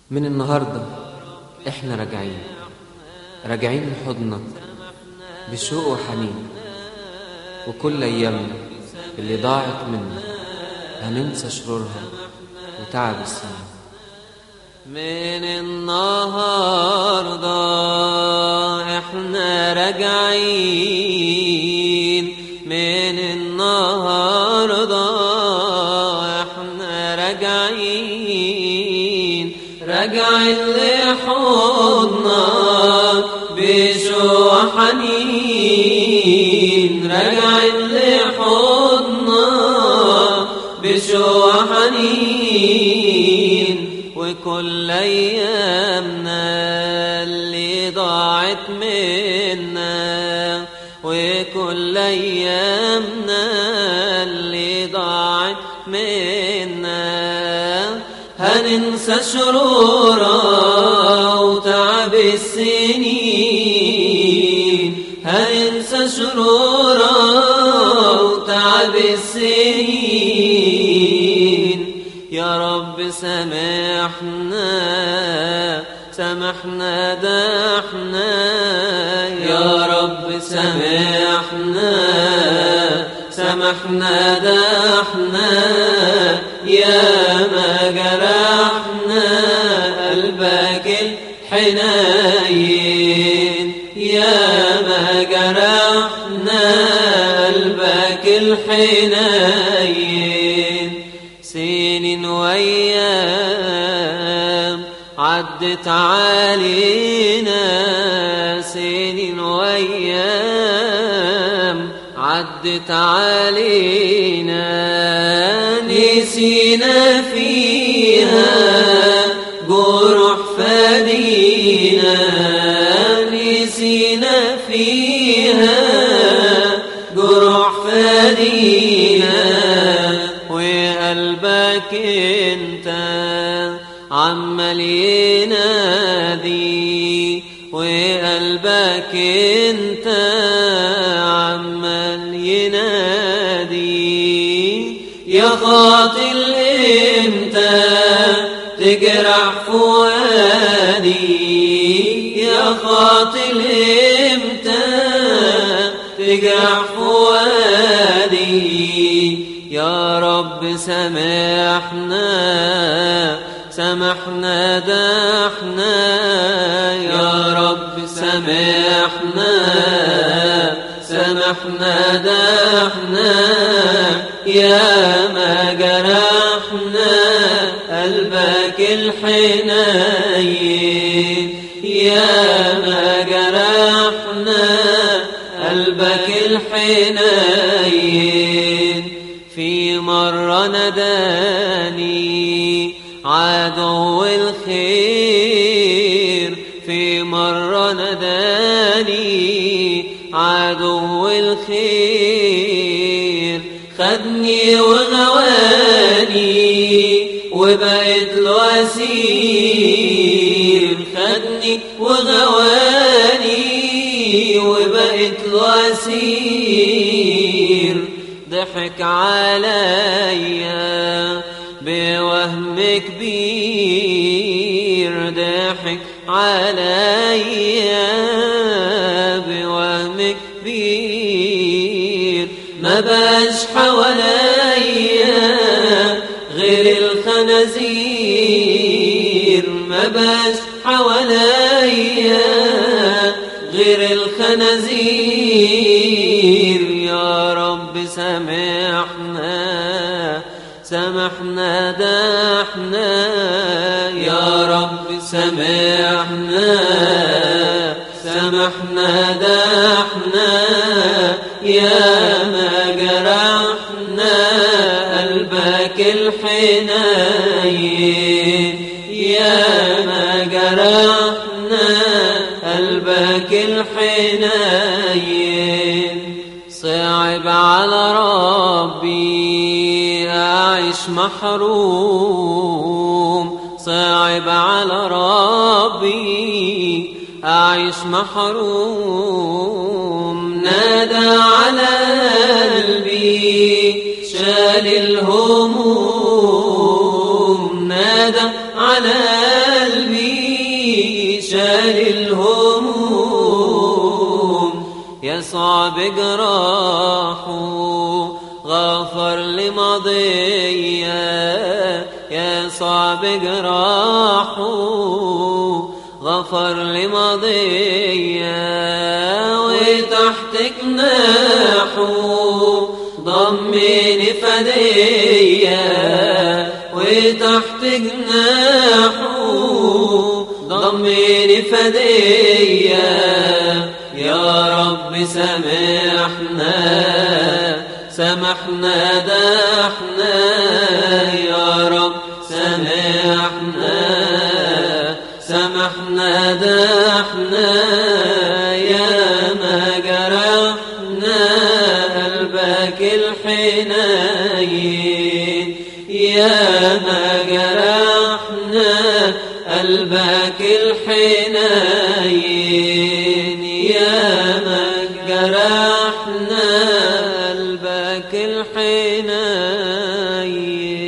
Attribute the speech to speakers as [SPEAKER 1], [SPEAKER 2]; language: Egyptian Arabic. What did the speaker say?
[SPEAKER 1] من النهاردة احنا راجعين راجعين لحضنك بشوق وحنين وكل ايامنا اللي ضاعت منا هننسى شرورها وتعب السنين
[SPEAKER 2] من النهاردة احنا راجعين من النهاردة احنا راجعين راجعين لحضنك بشوق حنين راجعين لحضنك بشوق حنين وكل ايامنا اللي ضاعت منا وكل ايامنا اللي ضاعت منا هننسى شرورا وتعب السنين هننسى شرورا وتعب السنين يا رب سامحنا سامحنا ده احنا يا رب سامحنا سامحنا ده احنا يا ما جرحنا قلبك الحنين يا ما جرحنا قلبك الحنين سنين وايام عدت علينا سنين وايام عدت علينا نسينا فيها جروح فدينا نسينا فيها جروح فدينا وقلبك انت عمال ينادي وقلبك انت عمال ينادي يا خاطل امتى تجرح فؤادي يا خاطل امتى تجرح فؤادي يا رب سامحنا سامحنا ده احنا يا رب سامحنا سامحنا ده احنا يا ما جرحنا قلبك الحنين يا ما جرحنا قلبك الحنين في مرة نداني عدو الخير في مرة نداني عدو الخير خدني وغواني وبقيت له أسير خدني وغواني وبقيت له أسير ضحك عليا بوهم كبير ضحك عليا بوهم كبير ما باش حواليا غير الخنازير ما باش حواليا غير الخنازير يا رب سامحنا سامحنا ده احنا يا رب سامحنا سامحنا ده احنا يا ما جرحنا قلبك الحنين يا ما جرحنا قلبك الحنين صعب على ربي أعيش محروم صعب على ربي أعيش محروم نادى على قلبي شال الهموم نادى على قلبي صعب جراحه غفر لمضية يا صعب جراحه غفر لمضية وتحت جناحه ضمني فدية وتحت جناحه ضمني فدية يا رب سامحنا سامحنا ده احنا يا رب سامحنا سامحنا ده احنا يا ما جرحنا قلبك الحنين يا ما جرحنا قلبك الحنين يا ما جرحنا قلبك الحنين